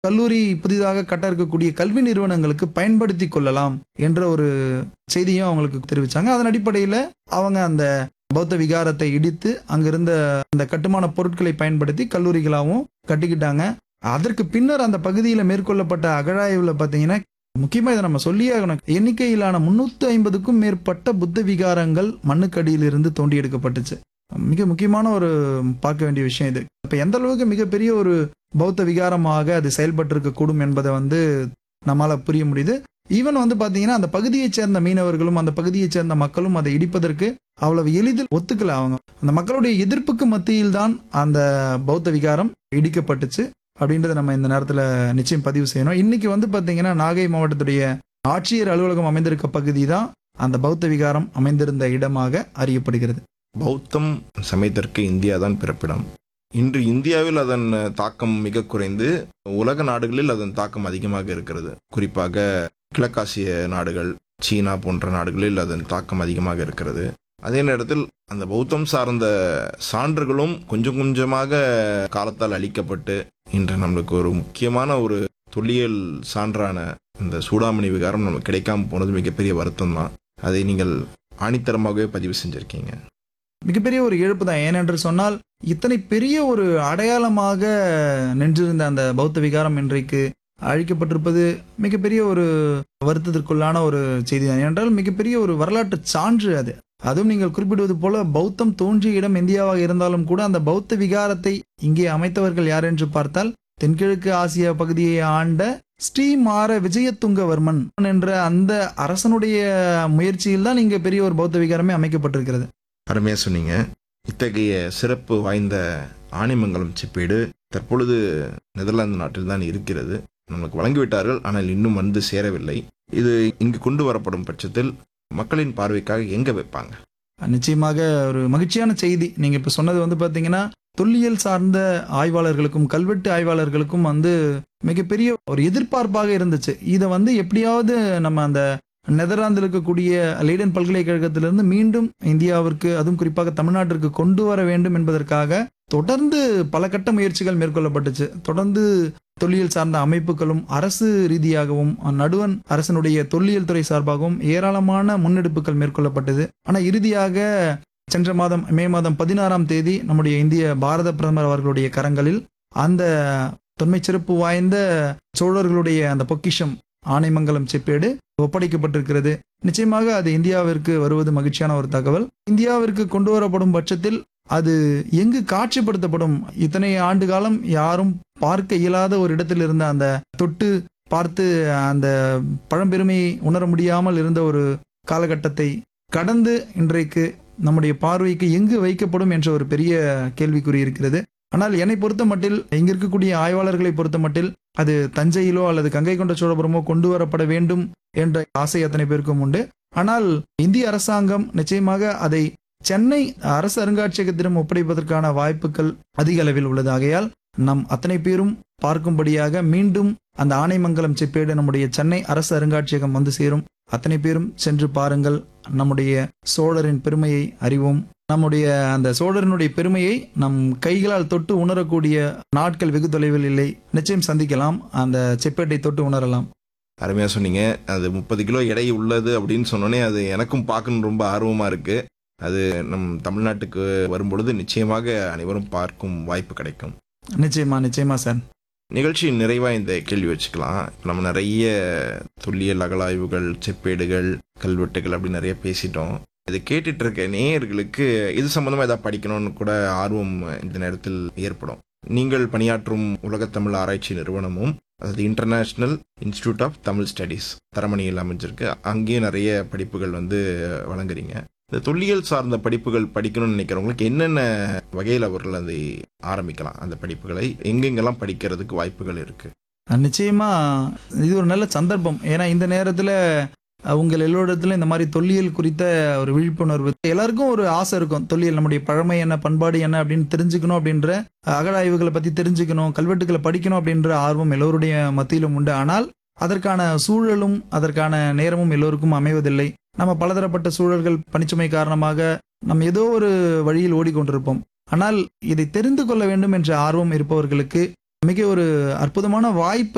கல்லூரி புதிதாக கட்ட இருக்கக்கூடிய கல்வி நிறுவனங்களுக்கு பயன்படுத்தி கொள்ளலாம் என்ற ஒரு செய்தியும் அவங்களுக்கு தெரிவிச்சாங்க அதன் அடிப்படையில் அவங்க அந்த பௌத்த விகாரத்தை இடித்து அங்கிருந்த அந்த கட்டுமான பொருட்களை பயன்படுத்தி கல்லூரிகளாகவும் கட்டிக்கிட்டாங்க அதற்கு பின்னர் அந்த பகுதியில் மேற்கொள்ளப்பட்ட அகழாய்வில் பார்த்தீங்கன்னா முக்கியமாக இதை நம்ம சொல்லியே ஆகணும் எண்ணிக்கையிலான முன்னூத்தி ஐம்பதுக்கும் மேற்பட்ட புத்த விகாரங்கள் மண்ணுக்கடியிலிருந்து தோண்டி எடுக்கப்பட்டுச்சு மிக முக்கியமான ஒரு பார்க்க வேண்டிய விஷயம் இது இப்போ எந்த அளவுக்கு மிகப்பெரிய ஒரு பௌத்த விகாரமாக அது செயல்பட்டு இருக்கக்கூடும் என்பதை வந்து நம்மால புரிய முடியுது ஈவன் வந்து பாத்தீங்கன்னா அந்த பகுதியைச் சேர்ந்த மீனவர்களும் அந்த பகுதியைச் சேர்ந்த மக்களும் அதை இடிப்பதற்கு அவ்வளவு எளிதில் ஒத்துக்கல அவங்க அந்த மக்களுடைய எதிர்ப்புக்கு மத்தியில் தான் அந்த பௌத்த விகாரம் இடிக்கப்பட்டுச்சு அப்படின்றத நம்ம இந்த நேரத்தில் நிச்சயம் பதிவு செய்யணும் இன்னைக்கு வந்து பாத்தீங்கன்னா நாகை மாவட்டத்துடைய ஆட்சியர் அலுவலகம் அமைந்திருக்க பகுதி தான் அந்த பௌத்த விகாரம் அமைந்திருந்த இடமாக அறியப்படுகிறது பௌத்தம் சமயத்திற்கு இந்தியா தான் பிறப்பிடம் இன்று இந்தியாவில் அதன் தாக்கம் மிக குறைந்து உலக நாடுகளில் அதன் தாக்கம் அதிகமாக இருக்கிறது குறிப்பாக கிழக்காசிய நாடுகள் சீனா போன்ற நாடுகளில் அதன் தாக்கம் அதிகமாக இருக்கிறது அதே நேரத்தில் அந்த பௌத்தம் சார்ந்த சான்றுகளும் கொஞ்சம் கொஞ்சமாக காலத்தால் அளிக்கப்பட்டு இன்று நம்மளுக்கு ஒரு முக்கியமான ஒரு தொல்லியல் சான்றான இந்த சூடாமணி விகாரம் நமக்கு கிடைக்காம போனது மிகப்பெரிய வருத்தம் தான் அதை நீங்கள் ஆணித்தரமாகவே பதிவு செஞ்சிருக்கீங்க மிகப்பெரிய ஒரு இழப்பு தான் ஏனென்று சொன்னால் இத்தனை பெரிய ஒரு அடையாளமாக நின்றிருந்த அந்த பௌத்த விகாரம் இன்றைக்கு அழிக்கப்பட்டிருப்பது மிகப்பெரிய ஒரு வருத்தத்திற்குள்ளான ஒரு செய்தி தான் ஏனென்றால் மிகப்பெரிய ஒரு வரலாற்று சான்று அது அதுவும் நீங்கள் குறிப்பிடுவது போல பௌத்தம் தோன்றிய இடம் இந்தியாவாக இருந்தாலும் கூட அந்த பௌத்த விகாரத்தை இங்கே அமைத்தவர்கள் யார் என்று பார்த்தால் தென்கிழக்கு ஆசிய பகுதியை ஆண்ட ஸ்ரீமார விஜயதுங்கவர்மன் என்ற அந்த அரசனுடைய முயற்சியில் தான் இங்கே பெரிய ஒரு பௌத்த விகாரமே அமைக்கப்பட்டிருக்கிறது அருமையா சொன்னீங்க இத்தகைய சிறப்பு வாய்ந்த ஆணிமங்கலம் செப்பேடு தற்பொழுது நெதர்லாந்து நாட்டில் தான் இருக்கிறது நமக்கு வழங்கிவிட்டார்கள் ஆனால் இன்னும் வந்து சேரவில்லை இது இங்கு கொண்டு வரப்படும் பட்சத்தில் மக்களின் பார்வைக்காக எங்க வைப்பாங்க நிச்சயமாக ஒரு மகிழ்ச்சியான செய்தி நீங்க இப்ப சொன்னது வந்து பாத்தீங்கன்னா தொல்லியல் சார்ந்த ஆய்வாளர்களுக்கும் கல்வெட்டு ஆய்வாளர்களுக்கும் வந்து மிகப்பெரிய ஒரு எதிர்பார்ப்பாக இருந்துச்சு இதை வந்து எப்படியாவது நம்ம அந்த நெதர்லாந்தில் இருக்கக்கூடிய லீடன் பல்கலைக்கழகத்திலிருந்து மீண்டும் இந்தியாவிற்கு அதுவும் குறிப்பாக தமிழ்நாட்டிற்கு கொண்டு வர வேண்டும் என்பதற்காக தொடர்ந்து பல கட்ட முயற்சிகள் மேற்கொள்ளப்பட்டுச்சு தொடர்ந்து தொல்லியல் சார்ந்த அமைப்புகளும் அரசு ரீதியாகவும் நடுவன் அரசனுடைய தொல்லியல் துறை சார்பாகவும் ஏராளமான முன்னெடுப்புகள் மேற்கொள்ளப்பட்டது ஆனால் இறுதியாக சென்ற மாதம் மே மாதம் பதினாறாம் தேதி நம்முடைய இந்திய பாரத பிரதமர் அவர்களுடைய கரங்களில் அந்த தொன்மை சிறப்பு வாய்ந்த சோழர்களுடைய அந்த பொக்கிஷம் ஆனைமங்கலம் செப்பேடு ஒப்படைக்கப்பட்டிருக்கிறது நிச்சயமாக அது இந்தியாவிற்கு வருவது மகிழ்ச்சியான ஒரு தகவல் இந்தியாவிற்கு கொண்டு வரப்படும் பட்சத்தில் அது எங்கு காட்சிப்படுத்தப்படும் இத்தனை ஆண்டு காலம் யாரும் பார்க்க இயலாத ஒரு இடத்தில் இருந்த அந்த தொட்டு பார்த்து அந்த பழம்பெருமையை உணர முடியாமல் இருந்த ஒரு காலகட்டத்தை கடந்து இன்றைக்கு நம்முடைய பார்வைக்கு எங்கு வைக்கப்படும் என்ற ஒரு பெரிய கேள்விக்குறி இருக்கிறது ஆனால் என்னை பொறுத்த மட்டில் இங்க இருக்கக்கூடிய ஆய்வாளர்களை பொறுத்த மட்டில் அது தஞ்சையிலோ அல்லது கங்கை கொண்ட சோழபுரமோ கொண்டு வரப்பட வேண்டும் என்ற ஆசை அத்தனை பேருக்கும் உண்டு ஆனால் இந்திய அரசாங்கம் நிச்சயமாக அதை சென்னை அரசு அருங்காட்சியகத்திடம் ஒப்படைப்பதற்கான வாய்ப்புகள் அதிக அளவில் உள்ளது ஆகையால் நம் அத்தனை பேரும் பார்க்கும்படியாக மீண்டும் அந்த ஆனைமங்கலம் செப்பேடு நம்முடைய சென்னை அரசு அருங்காட்சியகம் வந்து சேரும் அத்தனை பேரும் சென்று பாருங்கள் நம்முடைய சோழரின் பெருமையை அறிவோம் நம்முடைய அந்த சோழரினுடைய பெருமையை நம் கைகளால் தொட்டு உணரக்கூடிய நாட்கள் வெகு தொலைவில் இல்லை நிச்சயம் சந்திக்கலாம் அந்த செப்பேட்டை தொட்டு உணரலாம் அருமையா சொன்னீங்க அது முப்பது கிலோ எடை உள்ளது அப்படின்னு சொன்னோன்னே அது எனக்கும் பார்க்கணும் ரொம்ப ஆர்வமா இருக்கு அது நம் தமிழ்நாட்டுக்கு வரும்பொழுது நிச்சயமாக அனைவரும் பார்க்கும் வாய்ப்பு கிடைக்கும் நிச்சயமா நிச்சயமா சார் நிகழ்ச்சியின் நிறைவா இந்த கேள்வி வச்சுக்கலாம் இப்ப நம்ம நிறைய தொல்லியல் அகலாய்வுகள் செப்பேடுகள் கல்வெட்டுகள் அப்படி நிறைய பேசிட்டோம் இதை கேட்டுட்டு இருக்க நேயர்களுக்கு இது சம்பந்தமா ஏதாவது படிக்கணும்னு கூட ஆர்வம் இந்த நேரத்தில் ஏற்படும் நீங்கள் பணியாற்றும் உலகத்தமிழ் ஆராய்ச்சி நிறுவனமும் அதாவது international institute of Tamil studies தரமணியில் அமைஞ்சிருக்கு அங்கேயும் நிறைய படிப்புகள் வந்து வழங்குறீங்க இந்த தொல்லியல் சார்ந்த படிப்புகள் படிக்கணும்னு நினைக்கிறவங்களுக்கு என்னென்ன வகையில் அவர்கள் அதை ஆரம்பிக்கலாம் அந்த படிப்புகளை எங்கெங்கெல்லாம் படிக்கிறதுக்கு வாய்ப்புகள் இருக்கு நிச்சயமா இது ஒரு நல்ல சந்தர்ப்பம் ஏன்னா இந்த நேரத்துல உங்கள் எல்லோரிடத்துல இந்த மாதிரி தொல்லியல் குறித்த ஒரு விழிப்புணர்வு எல்லாருக்கும் ஒரு ஆசை இருக்கும் தொல்லியல் நம்முடைய பழமை என்ன பண்பாடு என்ன அப்படின்னு தெரிஞ்சுக்கணும் அப்படின்ற அகழாய்வுகளை பத்தி தெரிஞ்சுக்கணும் கல்வெட்டுகளை படிக்கணும் அப்படின்ற ஆர்வம் எல்லோருடைய மத்தியிலும் உண்டு ஆனால் அதற்கான சூழலும் அதற்கான நேரமும் எல்லோருக்கும் அமைவதில்லை நம்ம பலதரப்பட்ட சூழல்கள் பணிச்சுமை காரணமாக நம்ம ஏதோ ஒரு வழியில் ஓடிக்கொண்டிருப்போம் ஆனால் இதை தெரிந்து கொள்ள வேண்டும் என்ற ஆர்வம் இருப்பவர்களுக்கு மிக ஒரு அற்புதமான வாய்ப்பை